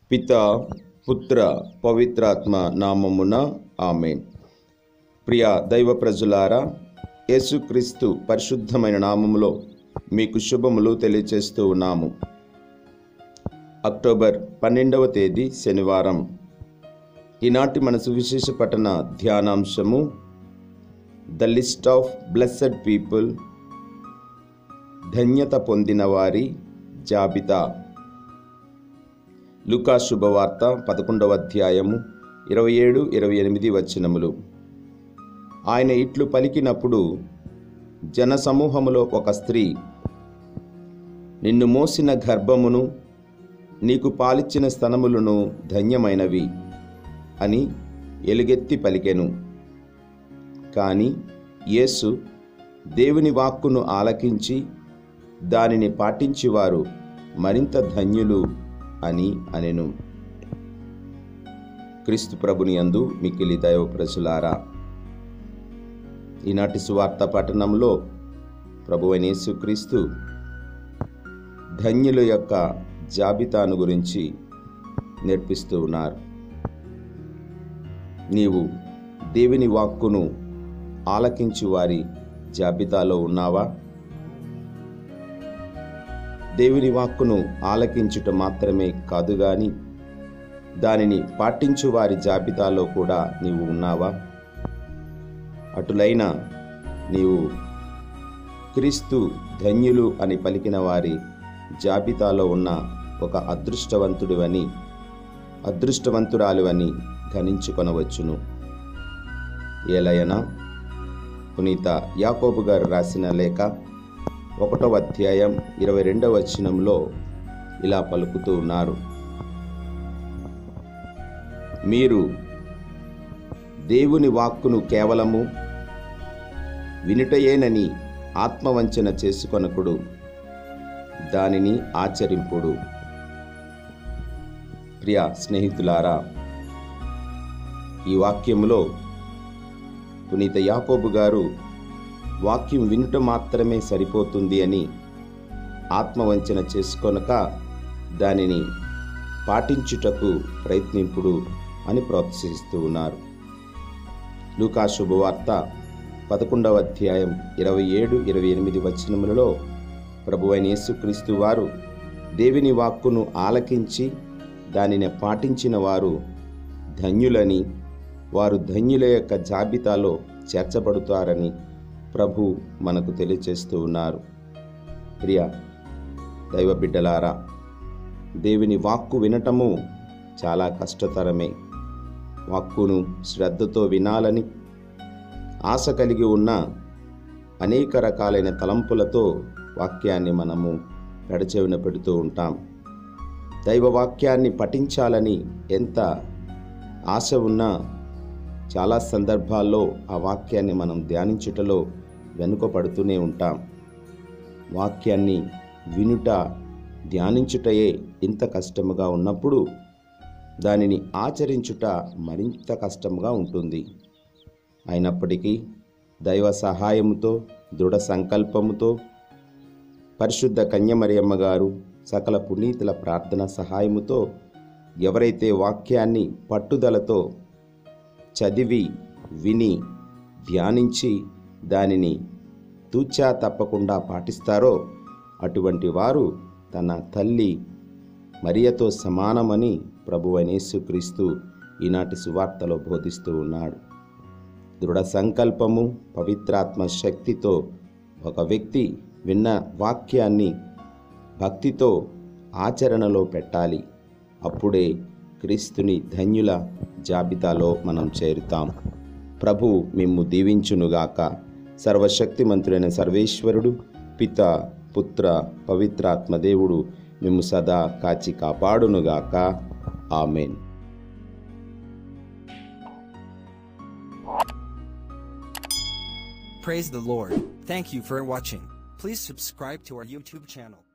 పిత పుత్ర పవిత్రాత్మ నామమున ఆమెన్ ప్రియ దైవ ప్రజలారా యేసుక్రీస్తు పరిశుద్ధమైన నామములో మీకు శుభములు తెలియచేస్తూ ఉన్నాము అక్టోబర్ పన్నెండవ తేదీ శనివారం ఈనాటి మన సువిశేష పఠన ధ్యానాంశము the list of blessed people ధన్యత పొందిన వారి జాబితా లుకా శుభవార్త పదకొండవ అధ్యాయము ఇరవై ఏడు ఇరవై ఎనిమిది వచనములు ఆయన ఇట్లు పలికినప్పుడు జనసమూహములో ఒక స్త్రీ నిన్ను మోసిన గర్భమును నీకు పాలిచ్చిన స్తనములను ధన్యమైనవి అని ఎలుగెత్తి పలికెను కానీ యేసు దేవుని వాక్కును ఆలకించి దానిని పాటించువారు మరింత ధన్యులు అని అనెను క్రీస్తు ప్రభుని యందు మిక్కిలి దైవ ప్రజలారా ఈనాటి సువార్త పట్టణంలో ప్రభు అయిన యేసుక్రీస్తు ధన్యుల యొక్క జాబితాను గురించి నేర్పిస్తూ ఉన్నారు నీవు దేవుని వాక్కును ఆలకించు వారి జాబితాలో ఉన్నావా దేవుని వాక్కును ఆలకించుట మాత్రమే కాదు గాని దానిని పాటించు వారి జాబితాలో కూడా నీవు ఉన్నావా అటులైన నీవు క్రీస్తు ధన్యులు అని పలికిన వారి జాబితాలో ఉన్న ఒక అదృష్టవంతుడివని అదృష్టవంతురాలు అని గణించుకొనవచ్చును ఏలయనా పునీత యాకోబు గారు రాసిన లేఖ ఒకటవ అధ్యాయం ఇరవై రెండవ వచనంలో ఇలా పలుకుతూ ఉన్నారు మీరు దేవుని వాక్కును కేవలము వినుటయేనని ఆత్మవంచన చేసుకొనకుడు దానిని ఆచరింపుడు ప్రియ స్నేహితులారా ఈ వాక్యములో పునీత యాకోబు గారు వాక్యం వినుట మాత్రమే సరిపోతుంది అని ఆత్మవంచన చేసుకొనక దానిని పాటించుటకు ప్రయత్నింపుడు అని ప్రోత్సహిస్తూ ఉన్నారు లూకా శుభవార్త పదకొండవ అధ్యాయం ఇరవై ఏడు ఇరవై ఎనిమిది వచనములలో ప్రభు అయిన యేసుక్రీస్తు వారు దేవుని వాక్కును ఆలకించి దానిని పాటించిన వారు ధన్యులని వారు ధన్యుల యొక్క జాబితాలో చేర్చబడుతారని ప్రభు మనకు తెలియచేస్తూ ఉన్నారు ప్రియ దైవ బిడ్డలారా దేవుని వాక్కు వినటము చాలా కష్టతరమే వాక్కును శ్రద్ధతో వినాలని ఆశ కలిగి ఉన్న అనేక రకాలైన తలంపులతో వాక్యాన్ని మనము పెడచెవిన పెడుతూ ఉంటాం దైవ వాక్యాన్ని పఠించాలని ఎంత ఆశ ఉన్నా చాలా సందర్భాల్లో ఆ వాక్యాన్ని మనం ధ్యానించుటలో వెనుకపడుతూనే ఉంటాం వాక్యాన్ని వినుట ధ్యానించుటయే ఇంత కష్టముగా ఉన్నప్పుడు దానిని ఆచరించుట మరింత కష్టముగా ఉంటుంది అయినప్పటికీ దైవ సహాయముతో దృఢ సంకల్పముతో పరిశుద్ధ కన్యమరియమ్మ గారు సకల పునీతుల ప్రార్థన సహాయముతో ఎవరైతే వాక్యాన్ని పట్టుదలతో చదివి విని ధ్యానించి దానిని తూచా తప్పకుండా పాటిస్తారో అటువంటి వారు తన తల్లి మరియతో సమానమని ప్రభు యేసుక్రీస్తు ఈనాటి సువార్తలో బోధిస్తూ ఉన్నాడు దృఢ సంకల్పము పవిత్రాత్మ శక్తితో ఒక వ్యక్తి విన్న వాక్యాన్ని భక్తితో ఆచరణలో పెట్టాలి అప్పుడే క్రీస్తుని ధన్యుల జాబితాలో మనం చేరుతాం ప్రభు మిమ్ము దీవించునుగాక సర్వశక్తిమంతుడైన సర్వేశ్వరుడు పిత పుత్ర పవిత్రాత్మ దేవుడు మిమ్ము సదా కాచి కాపాడునుగాక amen Praise the Lord. Thank you for watching. Please subscribe to our YouTube channel.